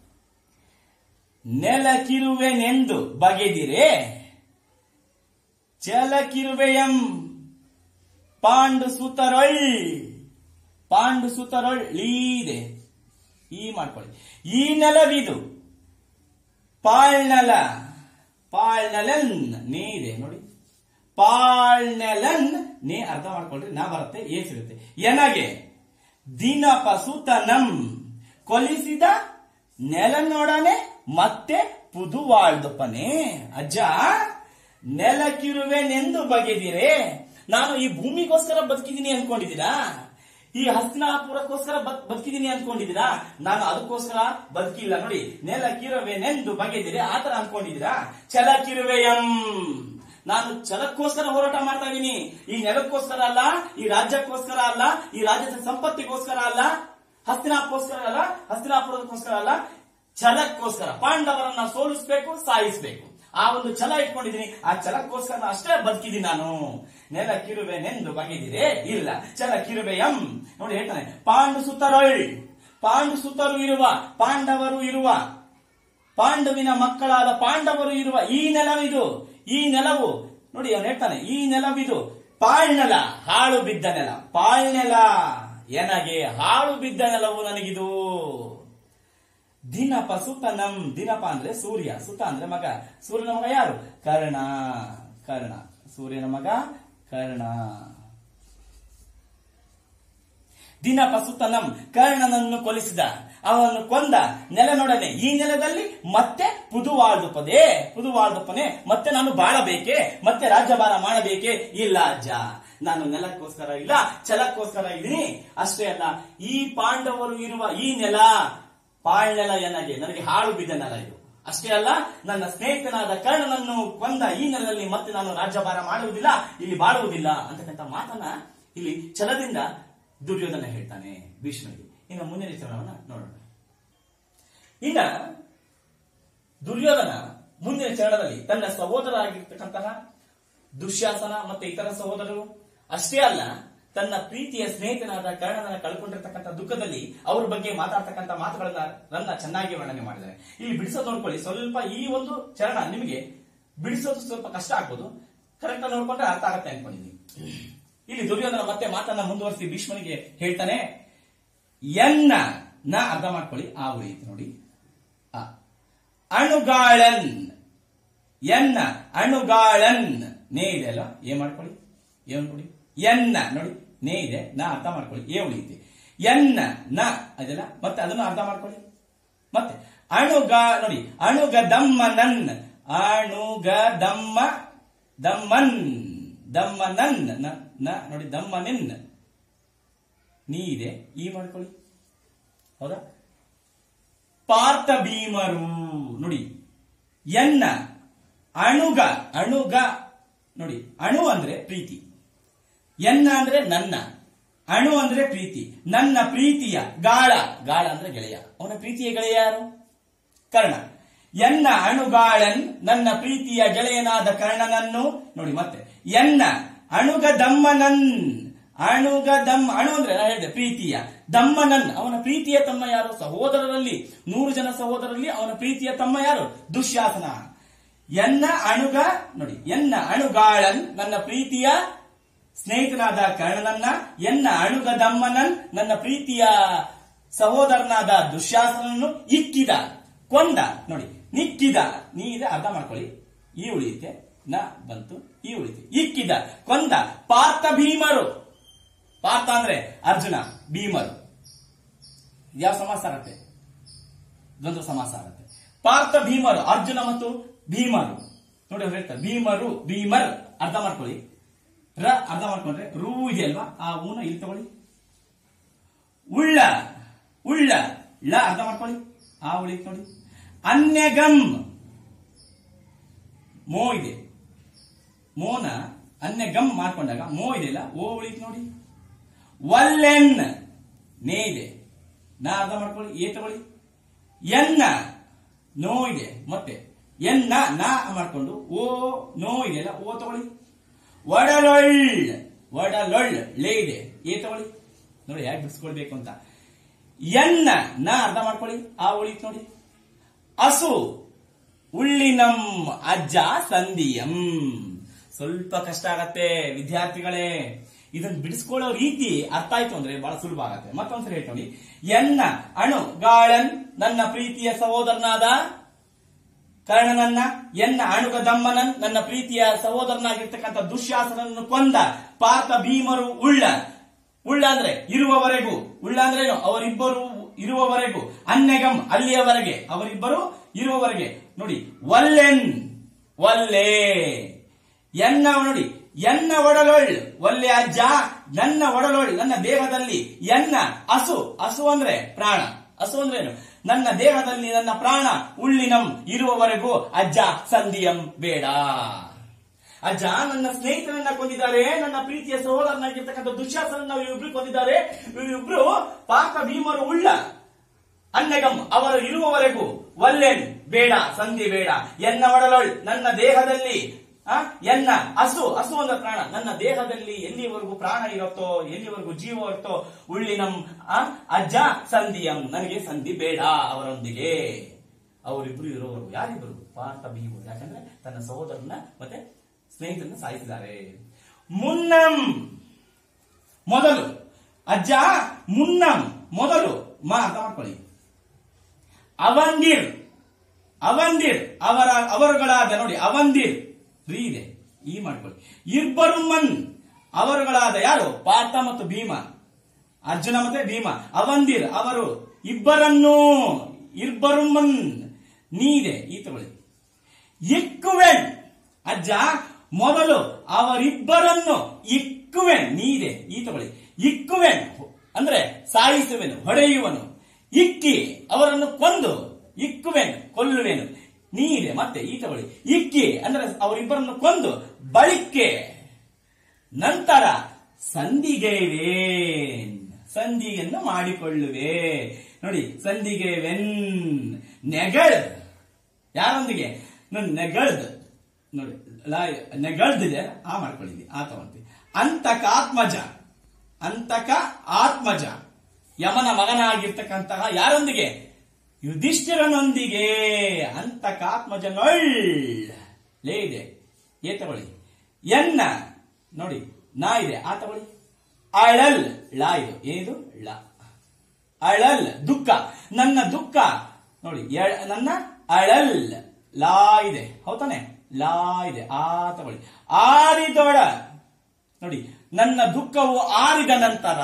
ನೆಲಕಿರುವೆನೆಂದು ಬಗೆದಿರೆ ಚಲಕಿರುವೆಯಂ ಪಾಂಡು ಸುತರೊಳ್ ಪಾಂಡು ಸುತರೊಳ್ ಲೀದೆ ಈ ಮಾಡ್ಕೊಳ್ಳಿ ಈ ನೆಲವಿದು ಪಾಳ್ನಲ ಪಾಳ್ನಲನ್ ನೀ ಇದೆ ನೋಡಿ ಪಾಳ್ನೆಲನ್ ನೀ ಅರ್ಥ ಮಾಡ್ಕೊಳ್ರಿ ನಾ ಬರುತ್ತೆ ಏ ಸಿಗುತ್ತೆ ಎನಗೆ ದಿನಪ ಸುತನಂ ಕೊಲಿಸಿದ ನೆಲನೊಡನೆ ಮತ್ತೆ ಪುದುವಾಳ್ದಪ್ಪನೆ ಅಜ್ಜ ನೆಲಕ್ಕಿರುವೆನೆಂದು ಬಗೆದಿರೆ ನಾನು ಈ ಭೂಮಿಗೋಸ್ಕರ ಬದುಕಿದ್ದೀನಿ ಅನ್ಕೊಂಡಿದ್ದೀರಾ ಈ ಹಸ್ತಿನಾಪುರಕ್ಕೋಸ್ಕರ ಬದ್- ಬದುಕಿದ್ದೀನಿ ಅನ್ಕೊಂಡಿದ್ದೀರಾ ನಾನು ಅದಕ್ಕೋಸ್ಕರ ಬದುಕಿಲ್ಲ ನೋಡಿ ನೆಲಕ್ಕಿರುವೆನೆಂದು ಬಗೆದಿರೆ ಆತರ ಅನ್ಕೊಂಡಿದ್ದೀರಾ ಛಲಕಿರುವೆಯಂ ನಾನು ಛಲಕ್ಕೋಸ್ಕರ ಹೋರಾಟ ಮಾಡ್ತಾ ಇದ್ದೀನಿ ಈ ನೆಲಕ್ಕೋಸ್ಕರ ಅಲ್ಲ ಈ ರಾಜ್ಯಕ್ಕೋಸ್ಕರ ಅಲ್ಲ ಈ ರಾಜ್ಯದ ಸಂಪತ್ತಿಗೋಸ್ಕರ ಅಲ್ಲ ಹಸ್ತಿನಾಪುರಕ್ಕೋಸ್ಕರ ಅಲ್ಲ ಹಸ್ತಿನಾಪುರಕ್ಕೋಸ್ಕರ ಅಲ್ಲ ಛಲಕ್ಕೋಸ್ಕರ ಪಾಂಡವರನ್ನ ಸೋಲಿಸ್ಬೇಕು ಸಾಯಿಸ್ಬೇಕು ಆ ಒಂದು ಛಲ ಇಟ್ಕೊಂಡಿದ್ದೀನಿ ಆ ಛಲಕ್ಕೋಸ್ಕರ ಅಷ್ಟೇ ಬದುಕಿದ್ದೀನಿ ನಾನು ನೆಲ ಕಿರುವೆನೆಂದು ಬಗೆದಿರೆ ಇಲ್ಲ ಛಲ ಕಿರುವೆಯಂ ನೋಡಿ ಹೇಳ್ತಾನೆ ಪಾಂಡು ಸುತ್ತರೊಳ್ ಪಾಂಡು ಸುತ್ತರು ಇರುವ ಪಾಂಡವರು ಇರುವ ಪಾಂಡವಿನ ಮಕ್ಕಳಾದ ಪಾಂಡವರು ಇರುವ ಈ ನೆಲವಿದು ಈ ನೆಲವು ನೋಡಿ ಅವನು ಹೇಳ್ತಾನೆ ಈ ನೆಲವಿದು ಪಾಳ್ನೆಲ ಹಾಳು ಬಿದ್ದ ನೆಲ ಪಾಳ್ನೆಲ ಎನಗೆ ಹಾಳು ಬಿದ್ದ ನೆಲವು ನನಗಿದು ದಿನಪ ಸುತನಂ ದಿನಪ ಅಂದ್ರೆ ಸೂರ್ಯ ಸುತ ಅಂದ್ರೆ ಮಗ ಸೂರ್ಯನ ಮಗ ಯಾರು ಕರ್ಣ ಕರ್ಣ ಸೂರ್ಯನ ಮಗ ಕರ್ಣ ದಿನಪ ಸುತನಂ ಕರ್ಣನನ್ನು ಕೊಲಿಸಿದ ಅವನು ಕೊಂದ ನೆಲನೊಡನೆ ಈ ನೆಲದಲ್ಲಿ ಮತ್ತೆ ಪುದುವಾಳ್ದುಪದೆ ಪುದುವಾಳ್ದುಪನೆ ಮತ್ತೆ ನಾನು ಬಾಳಬೇಕೆ ಮತ್ತೆ ರಾಜ್ಯಭಾರ ಮಾಡಬೇಕೆ ಇಲ್ಲ ಅಜ್ಜ ನಾನು ನೆಲಕ್ಕೋಸ್ಕರ ಇಲ್ಲ ಛಲಕ್ಕೋಸ್ಕರ ಇದ್ದೀನಿ ಅಷ್ಟೇ ಅಲ್ಲ ಈ ಪಾಂಡವರು ಇರುವ ಈ ನೆಲ ಪಾಳ್ನೆಲ ಎನಗೆ ನನಗೆ ಹಾಳು ಬಿದ್ದ ನೆಲ ಇದು ಅಷ್ಟೇ ಅಲ್ಲ ನನ್ನ ಸ್ನೇಹಿತನಾದ ಕರ್ಣನನ್ನು ಕೊಂದ ಈ ನೆಲದಲ್ಲಿ ಮತ್ತೆ ನಾನು ರಾಜ್ಯಭಾರ ಮಾಡುವುದಿಲ್ಲ ಇಲ್ಲಿ ಬಾಳುವುದಿಲ್ಲ ಅಂತಕ್ಕಂಥ ಮಾತನ್ನ ಇಲ್ಲಿ ಛಲದಿಂದ ದುರ್ಯೋಧನ ಹೇಳ್ತಾನೆ ಭೀಷ್ಮನಿಗೆ ಇನ್ನು ಮುಂದಿನ ಚರಣವನ್ನ ನೋಡೋಣ ಇನ್ನ ದುರ್ಯೋಧನ ಮುಂದಿನ ಚರಣದಲ್ಲಿ ತನ್ನ ಸಹೋದರ ಆಗಿರ್ತಕ್ಕಂತಹ ದುಶ್ಯಾಸನ ಮತ್ತೆ ಇತರ ಸಹೋದರರು ಅಷ್ಟೇ ಅಲ್ಲ ತನ್ನ ಪ್ರೀತಿಯ ಸ್ನೇಹಿತನಾದ ಕರ್ಣನನ್ನ ಕಳ್ಕೊಂಡಿರ್ತಕ್ಕಂಥ ದುಃಖದಲ್ಲಿ ಅವ್ರ ಬಗ್ಗೆ ಮಾತಾಡ್ತಕ್ಕಂಥ ಮಾತುಗಳನ್ನ ನನ್ನ ಚೆನ್ನಾಗಿ ವರ್ಣನೆ ಮಾಡಿದ್ದಾರೆ ಇಲ್ಲಿ ಬಿಡಿಸೋದು ನೋಡ್ಕೊಳ್ಳಿ ಸ್ವಲ್ಪ ಈ ಒಂದು ಚರಣ ನಿಮಗೆ ಬಿಡಿಸೋದು ಸ್ವಲ್ಪ ಕಷ್ಟ ಆಗ್ಬೋದು ಕರೆಕ್ಟ್ ನೋಡ್ಕೊಂಡ್ರೆ ಅರ್ಥ ಆಗತ್ತೆ ಅನ್ಕೊಂಡಿದ್ದೀನಿ ಇಲ್ಲಿ ದುರ್ಯೋಧನ ಮತ್ತೆ ಮಾತನ್ನ ಮುಂದುವರಿಸಿ ಭೀಷ್ಮನಿಗೆ ಹೇಳ್ತಾನೆ ಎನ್ನ ನ ಅರ್ಥ ಮಾಡ್ಕೊಳ್ಳಿ ಆ ಉಳಿಯಿತು ನೋಡಿ ಆ. ಅಣುಗಾಳನ್ ಎನ್ನ ಅಣುಗಾಳನ್ ನೇ ಇದೆ ಅಲ್ಲ ಏನ್ ಮಾಡ್ಕೊಳ್ಳಿ ಏನ್ ನೋಡಿ ಎನ್ನ ನೋಡಿ ನೇ ಇದೆ ನ ಅರ್ಥ ಮಾಡ್ಕೊಳ್ಳಿ ಏ ಉಳಿಯುತ್ತೆ ಎನ್ನ ನ ಅದೆಲ್ಲ ಮತ್ತೆ ಅದನ್ನು ಅರ್ಥ ಮಾಡ್ಕೊಳ್ಳಿ ಮತ್ತೆ ಅಣುಗ ನೋಡಿ ಅಣುಗ ದಮ್ಮ ನನ್ ಅಣುಗ ದಮ್ಮ ದಮ್ಮನ್ ದಮ್ಮ ನನ್ ನ- ನ ನೋಡಿ ದಮ್ಮ ನಿನ್ ನೀ ಇದೆ ಈ ಮಾಡ್ಕೊಳ್ಳಿ ಹೌದಾ ಪಾರ್ಥ ಭೀಮರು ನೋಡಿ ಎನ್ನ ಅಣುಗ ಅಣುಗ ನೋಡಿ ಅಣು ಅಂದ್ರೆ ಪ್ರೀತಿ ಎನ್ನ ಅಂದ್ರೆ ನನ್ನ ಅಣು ಅಂದ್ರೆ ಪ್ರೀತಿ ನನ್ನ ಪ್ರೀತಿಯ ಗಾಳ ಗಾಳ ಅಂದ್ರೆ ಗೆಳೆಯ ಅವನ ಪ್ರೀತಿಯ ಗೆಳೆಯ ಯಾರು ಕರ್ಣ ಎನ್ನ ಅಣುಗಾಳನ್ ನನ್ನ ಪ್ರೀತಿಯ ಗೆಳೆಯನಾದ ಕರ್ಣನನ್ನು ನೋಡಿ ಮತ್ತೆ ಎನ್ನ ಅಣುಗ ದಮ್ಮನನ್ ಅಣುಗ ದಮ್ಮ ಅಣು ಅಂದ್ರೆ ನಾನು ಹೇಳಿದೆ ಪ್ರೀತಿಯ ದಮ್ಮನನ್ ಅವನ ಪ್ರೀತಿಯ ತಮ್ಮ ಯಾರು ಸಹೋದರರಲ್ಲಿ ನೂರು ಜನ ಸಹೋದರರಲ್ಲಿ ಅವನ ಪ್ರೀತಿಯ ತಮ್ಮ ಯಾರು ದುಶ್ಯಾಸನ ಎನ್ನ ಅಣುಗ ನೋಡಿ ಎನ್ನ ಅಣುಗಾಳನ್ ನನ್ನ ಪ್ರೀತಿಯ ಸ್ನೇಹಿತನಾದ ಕರ್ಣನನ್ನ ಎನ್ನ ಅಣುಗ ದಮ್ಮನನ್ ನನ್ನ ಪ್ರೀತಿಯ ಸಹೋದರನಾದ ದುಶ್ಯಾಸನನ್ನು ಇಕ್ಕಿದ ಕೊಂದ ನೋಡಿ ನಿಕ್ಕಿದ ನೀ ಇದೆ ಅರ್ಥ ಮಾಡ್ಕೊಳ್ಳಿ ಈ ಉಳಿಯುತ್ತೆ ನ ಬಂತು ಈ ಉಳಿತು ಇಕ್ಕಿದ ಕೊಂದ ಪಾರ್ಥ ಭೀಮರು ಪಾರ್ಥ ಅಂದ್ರೆ ಅರ್ಜುನ ಭೀಮರು ಯಾವ ಸಮಾಸ ಆಗುತ್ತೆ ದ್ವಂದ್ವ ಸಮಾಸ ಆಗುತ್ತೆ ಪಾರ್ಥ ಭೀಮರು ಅರ್ಜುನ ಮತ್ತು ಭೀಮರು ನೋಡಿ ಅವ್ರು ಹೇಳ್ತಾರೆ ಭೀಮರು ಭೀಮರ್ ಅರ್ಥ ಮಾಡ್ಕೊಳ್ಳಿ ರ ಅರ್ಥ ಮಾಡ್ಕೊಂಡ್ರೆ ರೂ ಇದೆಯಲ್ವಾ ಆ ಊನ ಇಲ್ಲಿ ತಗೊಳ್ಳಿ ಉಳ್ಳ ಉಳ್ಳ ಳ ಅರ್ಥ ಮಾಡ್ಕೊಳ್ಳಿ ಆ ಉಳಿತ್ ನೋಡಿ ಅನ್ಯಗಂ ಮೋ ಇದೆ ಮೋನ ಅನ್ಯಗಂ ಮಾಡ್ಕೊಂಡಾಗ ಮೋ ಇದೆಯಲ್ಲ ಓ ಉಳಿತ್ ನೋಡಿ ವಲ್ಲೆನ್ ನೇ ಇದೆ ನಾ ಅರ್ಥ ಮಾಡ್ಕೊಳ್ಳಿ ಏ ತಗೊಳ್ಳಿ ಎನ್ನ ನೋ ಇದೆ ಮತ್ತೆ ಎನ್ನ ನಾ ಮಾಡ್ಕೊಂಡು ಓ ನೋ ಇದೆಯಲ್ಲ ಓ ತಗೊಳ್ಳಿ ಒಡಲೊಳ್ ಒಡಲೊಳ್ ಲೇ ಇದೆ ಏ ತಗೊಳ್ಳಿ ನೋಡಿ ಯಾಕೆ ಬಿಡಿಸ್ಕೊಳ್ಬೇಕು ಅಂತ ಎನ್ನ ನಾ ಅರ್ಥ ಮಾಡ್ಕೊಳ್ಳಿ ಆ ಉಳಿತ್ ನೋಡಿ ಅಸು ಉಳ್ಳಿನಂ ಅಜ್ಜ ಸಂಧಿಯಂ ಸ್ವಲ್ಪ ಕಷ್ಟ ಆಗತ್ತೆ ವಿದ್ಯಾರ್ಥಿಗಳೇ ಇದನ್ನ ಬಿಡಿಸ್ಕೊಳ್ಳೋ ರೀತಿ ಅರ್ಥ ಆಯ್ತು ಅಂದ್ರೆ ಬಹಳ ಸುಲಭ ಆಗತ್ತೆ ಮತ್ತೊಂದ್ಸರಿ ಹೇಳ್ತೀನಿ ಎನ್ನ ಅಣು ಗಾಳನ್ ನನ್ನ ಪ್ರೀತಿಯ ಸಹೋದರನಾದ ಕರ್ಣನನ್ನ ಎನ್ನ ಅಣುಗ ದಮ್ಮನನ್ ನನ್ನ ಪ್ರೀತಿಯ ಸಹೋದರನಾಗಿರ್ತಕ್ಕಂಥ ದುಶ್ಯಾಸನನ್ನು ಕೊಂದ ಪಾರ್ಥ ಭೀಮರು ಉಳ್ಳ ಉಳ್ಳ ಅಂದ್ರೆ ಇರುವವರೆಗೂ ಉಳ್ಳ ಅಂದ್ರೆ ಏನು ಅವರಿಬ್ಬರು ಇರುವವರೆಗೂ ಅನ್ನೆಗಂ ಅಲ್ಲಿಯವರೆಗೆ ಅವರಿಬ್ಬರು ಇರುವವರೆಗೆ ನೋಡಿ ವಲ್ಲೆನ್ ಒಲ್ಲೆ ಎನ್ನ ನೋಡಿ ಎನ್ನ ಒಡಲೊಳ್ ಒಲ್ಲೆ ಅಜ್ಜ ನನ್ನ ಒಡಲೊಳ್ ನನ್ನ ದೇಹದಲ್ಲಿ ಎನ್ನ ಹಸು ಹಸು ಅಂದ್ರೆ ಪ್ರಾಣ ಹಸು ಅಂದ್ರೆ ಏನು ನನ್ನ ದೇಹದಲ್ಲಿ ನನ್ನ ಪ್ರಾಣ ಉಳ್ಳಿನಂ ಇರುವವರೆಗೂ ಅಜ್ಜ ಸಂಧಿಯಂ ಬೇಡ ಅಜ್ಜ ನನ್ನ ಸ್ನೇಹಿತರನ್ನ ಕೊಂದಿದ್ದಾರೆ ನನ್ನ ಪ್ರೀತಿಯ ಸಹೋದರನಾಗಿರ್ತಕ್ಕಂಥ ದುಶ್ಯಾಸನ ಇವ್ರಿಬ್ರು ಕೊಂದಿದ್ದಾರೆ ಇವರಿಬ್ರು ಪಾಕ ಭೀಮರು ಉಳ್ಳ ಅನ್ನಗಂ ಅವರು ಇರುವವರೆಗೂ ಒಲ್ಲೆನ್ ಬೇಡ ಸಂಧಿ ಬೇಡ ಎನ್ನ ಒಡಲೊಳ್ ನನ್ನ ದೇಹದಲ್ಲಿ ಆ, ಎನ್ನ ಹಸು ಹಸು ಅಂದ್ರೆ ಪ್ರಾಣ ನನ್ನ ದೇಹದಲ್ಲಿ ಎಲ್ಲಿವರೆಗೂ ಪ್ರಾಣ ಇರುತ್ತೋ ಎಲ್ಲಿವರೆಗೂ ಜೀವ ಇರುತ್ತೋ ಉಳ್ಳಿನಂ ಆ, ಅಜ್ಜ ಸಂಧಿಯಂ ನನಗೆ ಸಂಧಿ ಬೇಡ ಅವರೊಂದಿಗೆ ಅವರಿಬ್ರು ಇರೋವರೆಗೂ ಯಾರಿಬ್ರು ಪಾರ್ಥ ಭೀಮರು ಯಾಕಂದ್ರೆ ತನ್ನ ಸಹೋದರನ ಮತ್ತೆ ಸ್ನೇಹಿತರನ್ನ ಸಾಯಿಸಿದ್ದಾರೆ ಮುನ್ನಂ ಮೊದಲು ಅಜ್ಜ ಮುನ್ನಂ ಮೊದಲು ಮಾ ಅರ್ಥ ಮಾಡ್ಕೊಳ್ಳಿ ಅವಂದಿರ್ ಅವಂದಿರ್ ಅವರ ಅವರುಗಳಾದ ನೋಡಿ ಅವಂದಿರ್ ರೀ ಇದೆ ಈ ಮಾಡ್ಕೊಳ್ಳಿ ಇಬ್ಬರು ಮನ್ ಅವರುಗಳಾದ ಯಾರು ಪಾರ್ಥ ಮತ್ತು ಭೀಮ ಅರ್ಜುನ ಮತ್ತೆ ಭೀಮ ಅವಂದಿರ್ ಅವರು ಇಬ್ಬರನ್ನು ಇಬ್ಬರು ಮನ್ ನೀ ಇದೆ ಈ ತಗೊಳ್ಳಿ ಇಕ್ಕುವೆನ್ ಅಜ್ಜ ಮೊದಲು ಅವರಿಬ್ಬರನ್ನು ಇಕ್ಕುವೆನ್ ನೀ ಇದೆ ಈ ತಗೊಳ್ಳಿ ಇಕ್ಕುವೆನ್ ಅಂದ್ರೆ ಸಾಯಿಸುವೆನು ಹೊಡೆಯುವನು ಇಕ್ಕಿ ಅವರನ್ನು ಕೊಂದು ಇಕ್ಕುವೆನು ಕೊಲ್ಲುವೆನು ನೀ ಇದೆ ಮತ್ತೆ ಈ ತಗೊಳ್ಳಿ ಇಕ್ಕಿ ಅಂದ್ರೆ ಅವರಿಬ್ಬರನ್ನು ಕೊಂದು ಬಳಿಕೆ ನಂತರ ಸಂಧಿಗೆವೇನ್ ಸಂಧಿಯನ್ನು ಮಾಡಿಕೊಳ್ಳುವೆ ನೋಡಿ ಸಂಧಿಗೆವೆನ್ ನೆಗಳ್ ಯಾರೊಂದಿಗೆ ನೋಡಿ ನೆಗಳ್ದ್ ನೋಡಿ ನೆಗಳ್ದಿದೆ ಆ ಮಾಡ್ಕೊಳ್ಳಿದ್ವಿ ಆ ತಗೊಂತೀವಿ ಅಂತಕ ಆತ್ಮಜ ಅಂತಕ ಆತ್ಮಜ ಯಮನ ಮಗನಾಗಿರ್ತಕ್ಕಂತಹ ಯಾರೊಂದಿಗೆ ಯುಧಿಷ್ಠಿರನೊಂದಿಗೆ ಅಂತಕ ಆತ್ಮಜನೊಳ್ ಲೇ ಇದೆ ಏ ತಗೊಳ್ಳಿ ಎನ್ನ ನೋಡಿ ನಾ ಇದೆ ಆ ತಗೊಳ್ಳಿ ಅಳಲ್ ಲಾ ಇದು ಏನಿದು ಳ ಅಳಲ್ ದುಃಖ ನನ್ನ ದುಃಖ ನೋಡಿ ಎಳ್- ನನ್ನ ಅಳಲ್ ಲಾ ಇದೆ ಹೌದಾನೆ ಲಾ ಇದೆ ಆ ತಗೊಳ್ಳಿ ಆರಿದೊಳ ನೋಡಿ ನನ್ನ ದುಃಖವು ಆರಿದ ನಂತರ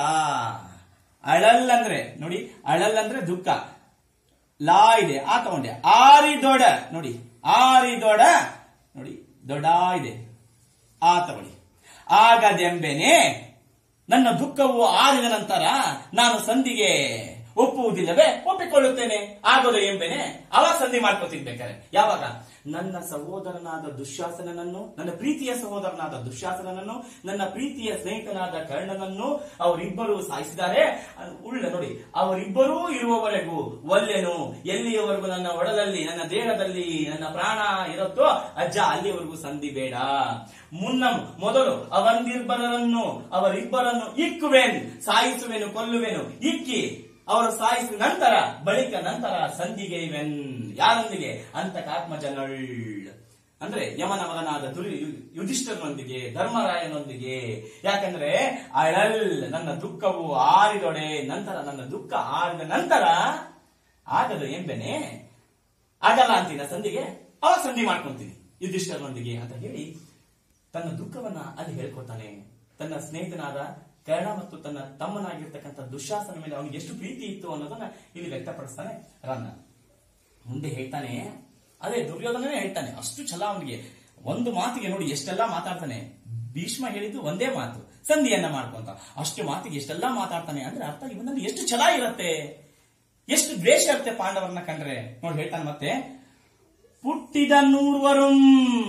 ಅಳಲ್ ಅಂದ್ರೆ ನೋಡಿ ಅಳಲ್ ಅಂದ್ರೆ ದುಃಖ ಲಾ ಇದೆ ಆ ತಗೊಂಡೆ ಆರಿದೊಡ ನೋಡಿ ಆರಿದೊಡ ನೋಡಿ ದೊಡ ಇದೆ ಆ ತಗೊಳ್ಳಿ ಆಗದೆಂಬೆನೆ ನನ್ನ ದುಃಖವು ಆರಿದ ನಂತರ ನಾನು ಸಂಧಿಗೆ ಒಪ್ಪುವುದಿಲ್ಲವೇ ಒಪ್ಪಿಕೊಳ್ಳುತ್ತೇನೆ ಆಗೋದು ಎಂಬೆನೆ ಅವಾಗ ಸಂಧಿ ಮಾಡ್ಕೊತಿರ್ಬೇಕಾರೆ ಯಾವಾಗ ನನ್ನ ಸಹೋದರನಾದ ದುಶ್ಯಾಸನನನ್ನು ನನ್ನ ಪ್ರೀತಿಯ ಸಹೋದರನಾದ ದುಶ್ಯಾಸನನನ್ನು ನನ್ನ ಪ್ರೀತಿಯ ಸ್ನೇಹಿತನಾದ ಕರ್ಣನನ್ನು ಅವರಿಬ್ಬರು ಸಾಯಿಸಿದ್ದಾರೆ ಅಹ್, ಉಳ್ಳ ನೋಡಿ ಅವರಿಬ್ಬರೂ ಇರುವವರೆಗೂ ಒಲ್ಲೆನು ಎಲ್ಲಿಯವರೆಗೂ ನನ್ನ ಒಡಲಲ್ಲಿ ನನ್ನ ದೇಹದಲ್ಲಿ ನನ್ನ ಪ್ರಾಣ ಇರುತ್ತೋ ಅಜ್ಜ ಅಲ್ಲಿಯವರೆಗೂ ಸಂಧಿ ಬೇಡ ಮುನ್ನ ಮೊದಲು ಅವರಿಬ್ಬರನ್ನು ಅವರಿಬ್ಬರನ್ನು ಇಕ್ಕುವೆನು ಸಾಯಿಸುವೆನು ಕೊಲ್ಲುವೆನು ಇಕ್ಕಿ ಅವರು ಸಾಯಿಸಿದ ನಂತರ ಬಳಿಕ ನಂತರ ಸಂಧಿಗೆ ಇವೆನ್ ಯಾರೊಂದಿಗೆ ಅಂತ ಆತ್ಮಜನಳ್ ಅಂದ್ರೆ ಯಮನ ಮಗನಾದ ದುರಿ ಯುಧಿಷ್ಠರನೊಂದಿಗೆ ಧರ್ಮರಾಯನೊಂದಿಗೆ ಯಾಕಂದ್ರೆ ಅಳಲ್ ನನ್ನ ದುಃಖವು ಆರಿದೊಡೆ ನಂತರ ನನ್ನ ದುಃಖ ಆರಿದ ನಂತರ ಆಗದು ಎಂಬೆನೆ ಆಗಲ್ಲ ಅಂತೀನ ಸಂಧಿಗೆ ಅವಾಗ ಸಂಧಿ ಮಾಡ್ಕೊಂತೀನಿ ಯುಧಿಷ್ಠರನೊಂದಿಗೆ ಅಂತ ಹೇಳಿ ತನ್ನ ದುಃಖವನ್ನ ಅಲ್ಲಿ ಹೇಳ್ಕೊತಾನೆ ತನ್ನ ಸ್ನೇಹಿತನಾದ ಕರ್ಣ ಮತ್ತು ತನ್ನ ತಮ್ಮನಾಗಿರ್ತಕ್ಕಂಥ ದುಶ್ಯಾಸನ ಮೇಲೆ ಅವನಿಗೆ ಎಷ್ಟು ಪ್ರೀತಿ ಇತ್ತು ಅನ್ನೋದನ್ನ ಇಲ್ಲಿ ವ್ಯಕ್ತಪಡಿಸ್ತಾನೆ ರನ್ನ ಮುಂದೆ ಹೇಳ್ತಾನೆ ಅದೇ ದುರ್ಯೋಧನನೇ ಹೇಳ್ತಾನೆ ಅಷ್ಟು ಛಲ ಅವನಿಗೆ ಒಂದು ಮಾತಿಗೆ ನೋಡಿ ಎಷ್ಟೆಲ್ಲ ಮಾತಾಡ್ತಾನೆ ಭೀಷ್ಮ ಹೇಳಿದ್ದು ಒಂದೇ ಮಾತು ಸಂಧಿಯನ್ನ ಮಾಡ್ಕೊಂತ ಅಷ್ಟು ಮಾತಿಗೆ ಎಷ್ಟೆಲ್ಲ ಮಾತಾಡ್ತಾನೆ ಅಂದ್ರೆ ಅರ್ಥ ಇವನಲ್ಲಿ ಎಷ್ಟು ಛಲ ಇರತ್ತೆ ಎಷ್ಟು ದ್ವೇಷ ಇರುತ್ತೆ ಪಾಂಡವರನ್ನ ಕಂಡ್ರೆ ನೋಡಿ ಹೇಳ್ತಾನೆ ಮತ್ತೆ ಪುಟ್ಟಿದ ನೂರ್ವರುಂ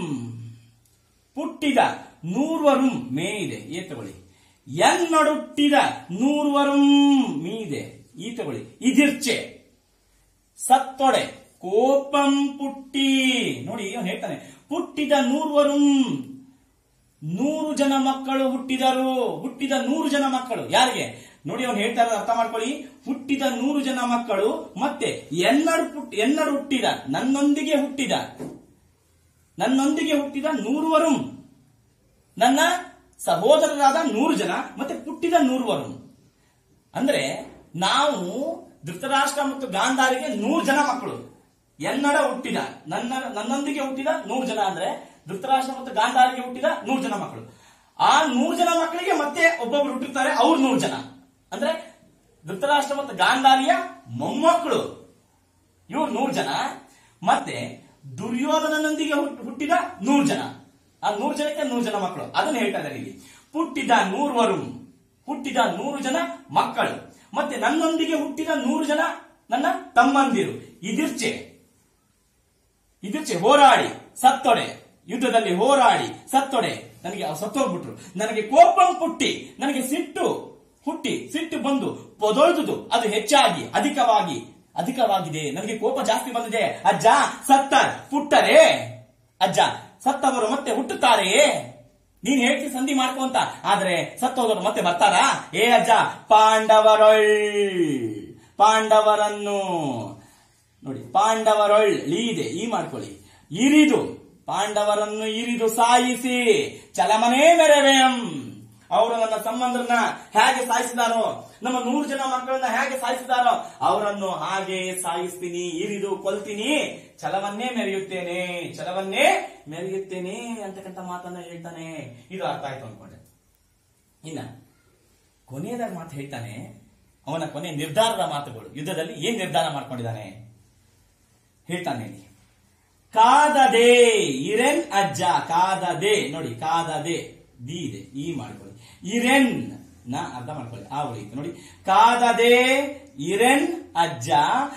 ಪುಟ್ಟಿದ ನೂರ್ವರುಂ ಮೇ ಇದೆ ಏ ತಗೊಳ್ಳಿ ಎನ್ನೊಡುಟ್ಟಿದ ನೂರ್ವರುಂ ಮೀ ಇದೆ ಈ ತಗೊಳ್ಳಿ ಇದಿರ್ಚೆ ಸತ್ತೊಡೆ ಕೋಪಂ ಪುಟ್ಟಿ ನೋಡಿ ಅವನು ಹೇಳ್ತಾನೆ ಹುಟ್ಟಿದ ನೂರ್ವರುಂ ನೂರು ಜನ ಮಕ್ಕಳು ಹುಟ್ಟಿದರು ಹುಟ್ಟಿದ ನೂರು ಜನ ಮಕ್ಕಳು ಯಾರಿಗೆ ನೋಡಿ ಅವನು ಹೇಳ್ತಾ ಇರೋದು ಅರ್ಥ ಮಾಡ್ಕೊಳ್ಳಿ ಹುಟ್ಟಿದ ನೂರು ಜನ ಮಕ್ಕಳು ಮತ್ತೆ ಎನ್ನಡು ಪುಟ್ ಎನ್ನಡು ಹುಟ್ಟಿದ ನನ್ನೊಂದಿಗೆ ಹುಟ್ಟಿದ ನನ್ನೊಂದಿಗೆ ಹುಟ್ಟಿದ ನೂರುವರುಂ ನನ್ನ ಸಹೋದರರಾದ ನೂರು ಜನ ಮತ್ತೆ ಹುಟ್ಟಿದ ನೂರುವರುಂ ಅಂದ್ರೆ ನಾವು ಧೃತರಾಷ್ಟ್ರ ಮತ್ತು ಗಾಂಧಾರಿಗೆ ನೂರು ಜನ ಮಕ್ಕಳು ಎನ್ನಡ ಹುಟ್ಟಿದ ನನ್ನ ನನ್ನೊಂದಿಗೆ ಹುಟ್ಟಿದ ನೂರು ಜನ ಅಂದ್ರೆ ಧೃತರಾಷ್ಟ್ರ ಮತ್ತು ಗಾಂಧಾರಿಗೆ ಹುಟ್ಟಿದ ನೂರು ಜನ ಮಕ್ಕಳು ಆ ನೂರು ಜನ ಮಕ್ಕಳಿಗೆ ಮತ್ತೆ ಒಬ್ಬೊಬ್ರು ಹುಟ್ಟಿರ್ತಾರೆ ಅವ್ರು ನೂರು ಜನ ಅಂದ್ರೆ ಧೃತರಾಷ್ಟ್ರ ಮತ್ತು ಗಾಂಧಾರಿಯ ಮೊಮ್ಮಕ್ಕಳು ಇವ್ರು ನೂರು ಜನ ಮತ್ತೆ ದುರ್ಯೋಧನನೊಂದಿಗೆ ಹುಟ್- ಹುಟ್ಟಿದ ನೂರು ಜನ ಆ ನೂರು ಜನಕ್ಕೆ ನೂರು ಜನ ಮಕ್ಕಳು ಅದನ್ನ ಹೇಳ್ತಾ ಇದ್ದಾರೆ ಇಲ್ಲಿ ಹುಟ್ಟಿದ ನೂರ್ವರು ಹುಟ್ಟಿದ ನೂರು ಜನ ಮಕ್ಕಳು ಮತ್ತೆ ನನ್ನೊಂದಿಗೆ ಹುಟ್ಟಿದ ನೂರು ಜನ ನನ್ನ ತಮ್ಮಂದಿರು ಇದಿರ್ಚೆ ಇದಿರ್ಚೆ ಹೋರಾಡಿ ಸತ್ತೊಡೆ ಯುದ್ಧದಲ್ಲಿ ಹೋರಾಡಿ ಸತ್ತೊಡೆ ನನಗೆ ಅವ್ರು ಸತ್ತೋಗ್ಬಿಟ್ರು ನನಗೆ ಕೋಪ ಪುಟ್ಟಿ ನನಗೆ ಸಿಟ್ಟು ಹುಟ್ಟಿ ಸಿಟ್ಟು ಬಂದು ಪೊದೊಯ್ದುದು ಅದು ಹೆಚ್ಚಾಗಿ ಅಧಿಕವಾಗಿ ಅಧಿಕವಾಗಿದೆ ನನಗೆ ಕೋಪ ಜಾಸ್ತಿ ಬಂದಿದೆ ಅಜ್ಜ ಸತ್ತ ಪುಟ್ಟರೆ ಅಜ್ಜ ಸತ್ತವರು ಮತ್ತೆ ಹುಟ್ಟುತ್ತಾರೆಯೇ ನೀನ್ ಹೇಳ್ತಿ ಸಂಧಿ ಮಾಡ್ಕೊ ಅಂತ ಆದ್ರೆ ಸತ್ತೋದವರು ಮತ್ತೆ ಬರ್ತಾರಾ ಏ ಅಜ್ಜ ಪಾಂಡವರೊಳ್ ಪಾಂಡವರನ್ನು ನೋಡಿ ಪಾಂಡವರೊಳ್ ಲೀ ಇದೆ ಈ ಮಾಡ್ಕೊಳ್ಳಿ ಇರಿದು ಪಾಂಡವರನ್ನು ಇರಿದು ಸಾಯಿಸಿ ಚಲಮನೇ ಮೆರವೆಯಂ ಅವರು ನನ್ನ ಸಂಬಂಧರನ್ನ ಹೇಗೆ ಸಾಯಿಸಿದಾರೋ ನಮ್ಮ ನೂರು ಜನ ಮಕ್ಕಳನ್ನ ಹೇಗೆ ಸಾಯಿಸಿದಾರೋ ಅವರನ್ನು ಹಾಗೆ ಸಾಯಿಸ್ತೀನಿ ಇರಿದು ಕೊಲ್ತೀನಿ ಛಲವನ್ನೇ ಮೆರೆಯುತ್ತೇನೆ ಛಲವನ್ನೇ ಮೆರೆಯುತ್ತೇನೆ ಅಂತಕ್ಕಂಥ ಮಾತನ್ನ ಹೇಳ್ತಾನೆ ಇದು ಅರ್ಥ ಆಯ್ತು ಅನ್ಕೊಂಡೆ ಇನ್ನ ಕೊನೆಯದಾಗಿ ಮಾತು ಹೇಳ್ತಾನೆ ಅವನ ಕೊನೆ ನಿರ್ಧಾರದ ಮಾತುಗಳು ಯುದ್ಧದಲ್ಲಿ ಏನ್ ನಿರ್ಧಾರ ಮಾಡ್ಕೊಂಡಿದ್ದಾನೆ ಹೇಳ್ತಾನೆ ಇಲ್ಲಿ ಕಾದದೆ ಇರೆನ್ ಅಜ್ಜ ಕಾದದೆ ನೋಡಿ ಕಾದದೆ ದಿ ಇದೆ ಈ ಮಾಡ್ಕೊಳ್ಳಿ ಇರೆನ್ ನ ಅರ್ಥ ಮಾಡ್ಕೊಳ್ಳಿ ಆ ಉಳಿಯಿತು ನೋಡಿ ಕಾದದೆ ಇರೆನ್ ಅಜ್ಜ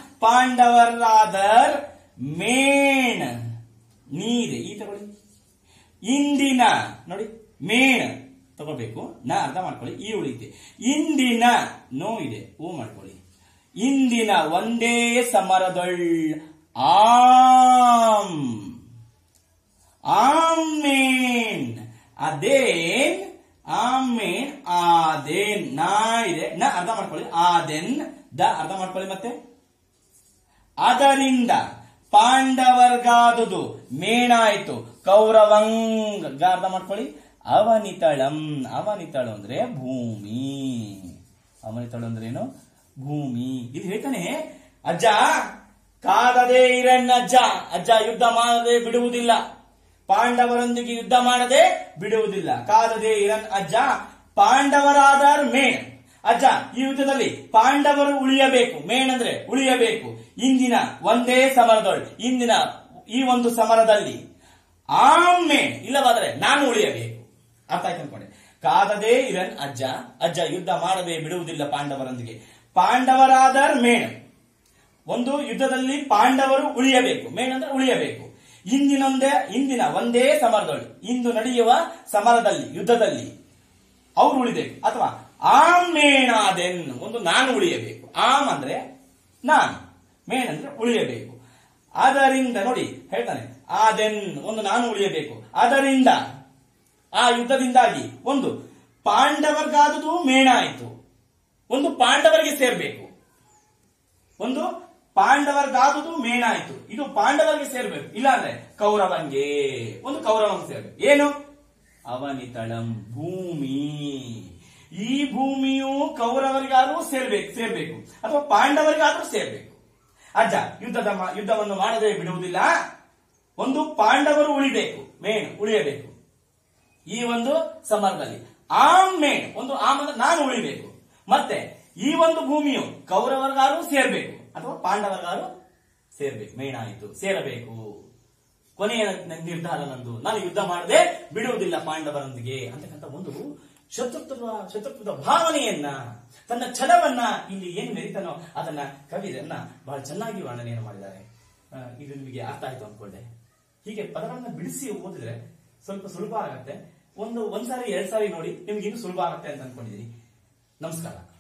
ಪಾಂಡವರಾದರ್ ಮೇಣ್ ನೀದೆ ಈ ತಗೊಳ್ಳಿ ಇಂದಿನ ನೋಡಿ ಮೇಣ್ ತಗೋಬೇಕು ನ ಅರ್ಥ ಮಾಡ್ಕೊಳ್ಳಿ ಈ ಉಳಿತೆ ಇಂದಿನ ನೋ ಇದೆ ಓ ಮಾಡ್ಕೊಳ್ಳಿ ಇಂದಿನ ಒಂದೇ ಸಮರದೊಳ್ ಆಂ ಆಮೇನ್ ಅದೇನ್ ಆಮೇನ್ ಆದೇನ್ ನಾ ಇದೆ ನ ಅರ್ಥ ಮಾಡ್ಕೊಳ್ಳಿ ಆದೆನ್ ದ ಅರ್ಥ ಮಾಡ್ಕೊಳ್ಳಿ ಮತ್ತೆ ಅದರಿಂದ ಪಾಂಡವರ್ಗಾದುದು ಮೇಣಾಯ್ತು ಕೌರವಂಗ್ ಗ ಅರ್ಥ ಮಾಡ್ಕೊಳ್ಳಿ ಅವನಿತಳಂ ಅವನಿತಳು ಅಂದ್ರೆ ಭೂಮಿ ಅವನಿತಳು ಅಂದ್ರೆ ಏನು ಭೂಮಿ ಇದು ಹೇಳ್ತಾನೆ ಅಜ್ಜ ಕಾದದೇ ಇರಣ್ಣ ಅಜ್ಜ ಅಜ್ಜ ಯುದ್ಧ ಮಾಡದೆ ಬಿಡುವುದಿಲ್ಲ ಪಾಂಡವರೊಂದಿಗೆ ಯುದ್ಧ ಮಾಡದೆ ಬಿಡುವುದಿಲ್ಲ ಕಾದದೇ ಇರನ್ ಅಜ್ಜ ಪಾಂಡವರಾದರ್ ಮೇಣ್ ಅಜ್ಜ ಈ ಯುದ್ಧದಲ್ಲಿ ಪಾಂಡವರು ಉಳಿಯಬೇಕು ಮೇಣ್ ಅಂದ್ರೆ ಉಳಿಯಬೇಕು ಇಂದಿನ ಒಂದೇ ಸಮರದೊಳ್ ಇಂದಿನ ಈ ಒಂದು ಸಮರದಲ್ಲಿ ಆಮೇಣ್ ಇಲ್ಲವಾದರೆ ನಾನು ಉಳಿಯಬೇಕು ಅರ್ಥ ಆಯ್ತು ಅನ್ಕೊಂಡೆ ಕಾದದೇ ಇರನ್ ಅಜ್ಜ ಅಜ್ಜ ಯುದ್ಧ ಮಾಡದೆ ಬಿಡುವುದಿಲ್ಲ ಪಾಂಡವರೊಂದಿಗೆ ಪಾಂಡವರಾದರ್ ಮೇಣ್ ಒಂದು ಯುದ್ಧದಲ್ಲಿ ಪಾಂಡವರು ಉಳಿಯಬೇಕು ಮೇನ್ ಅಂದ್ರೆ ಉಳಿಯಬೇಕು ಇಂದಿನೊಂದೇ ಇಂದಿನ ಒಂದೇ ಸಮರದೊಳು ಇಂದು ನಡೆಯುವ ಸಮರದಲ್ಲಿ ಯುದ್ಧದಲ್ಲಿ ಅವರು ಉಳಿಬೇಕು ಅಥವಾ ಆಮ್ ಮೇಣಾದೆನ್ ಒಂದು ನಾನು ಉಳಿಯಬೇಕು ಆಮ್ ಅಂದ್ರೆ ನಾನು ಮೇನ್ ಅಂದ್ರೆ ಉಳಿಯಬೇಕು ಅದರಿಂದ ನೋಡಿ ಹೇಳ್ತಾನೆ ಆದೆನ್ ಒಂದು ನಾನು ಉಳಿಯಬೇಕು ಅದರಿಂದ ಆ ಯುದ್ಧದಿಂದಾಗಿ ಒಂದು ಪಾಂಡವರ್ಗಾದುದು ಮೇಣ ಆಯಿತು ಒಂದು ಪಾಂಡವರಿಗೆ ಸೇರ್ಬೇಕು ಒಂದು ಪಾಂಡವರ್ಗಾದುದು ಮೇಣ ಆಯ್ತು ಇದು ಪಾಂಡವರಿಗೆ ಸೇರ್ಬೇಕು ಇಲ್ಲಾಂದ್ರೆ ಕೌರವಂಗೆ ಒಂದು ಕೌರವಂಗೆ ಸೇರ್ಬೇಕು ಏನು ಅವನಿತಳಂ ಭೂಮಿ ಈ ಭೂಮಿಯು ಕೌರವರಿಗಾದ್ರೂ ಸೇರ್ಬೇಕು ಸೇರ್ಬೇಕು ಅಥವಾ ಪಾಂಡವರಿಗಾದ್ರೂ ಸೇರ್ಬೇಕು ಅಜ್ಜ ಯುದ್ಧದ ಮಾ- ಯುದ್ಧವನ್ನು ಮಾಡದೆ ಬಿಡುವುದಿಲ್ಲ ಒಂದು ಪಾಂಡವರು ಉಳಿಬೇಕು ಮೇನ್ ಉಳಿಯಬೇಕು ಈ ಒಂದು ಸಮರದಲ್ಲಿ ಆಮ್ ಮೇನ್ ಒಂದು ಆಮ್ ಅಂದ್ರೆ ನಾನು ಉಳಿಬೇಕು ಮತ್ತೆ ಈ ಒಂದು ಭೂಮಿಯು ಕೌರವರ್ಗಾರು ಸೇರ್ಬೇಕು ಅಥವಾ ಪಾಂಡವರ್ಗಾರು ಸೇರ್ಬೇಕು ಮೇನ್ ಆಯಿತು ಸೇರಬೇಕು ಕೊನೆಯ ನ- ನಿರ್ಧಾರ ನಂದು ನಾನು ಯುದ್ಧ ಮಾಡದೆ ಬಿಡುವುದಿಲ್ಲ ಪಾಂಡವರೊಂದಿಗೆ ಅಂತಕ್ಕಂಥ ಒಂದು ಶತ್ರುತ್ವದ ಶತ್ರುತ್ವದ ಭಾವನೆಯನ್ನ ತನ್ನ ಛಲವನ್ನ ಇಲ್ಲಿ ಏನ್ ಮೆರಿತಾನೋ ಅದನ್ನ ಕವಿಯನ್ನ ಬಹಳ ಚೆನ್ನಾಗಿ ವರ್ಣನೆಯನ್ನು ಮಾಡಿದ್ದಾರೆ ಆ, ಇದು ನಿಮಗೆ ಅರ್ಥ ಆಯ್ತು ಅನ್ಕೊಂಡೆ ಹೀಗೆ ಪದಗಳನ್ನ ಬಿಡಿಸಿ ಓದಿದ್ರೆ ಸ್ವಲ್ಪ ಸುಲಭ ಆಗತ್ತೆ ಒಂದು ಒಂದ್ಸಾರಿ ಎರಡ್ ಸಾರಿ ನೋಡಿ ನಿಮ್ಗೆ ಇನ್ನು ಸುಲಭ ಆಗತ್ತೆ ಅಂತ ಅನ್ಕೊಂಡಿದ್ದೀನಿ ನಮಸ್ಕಾರ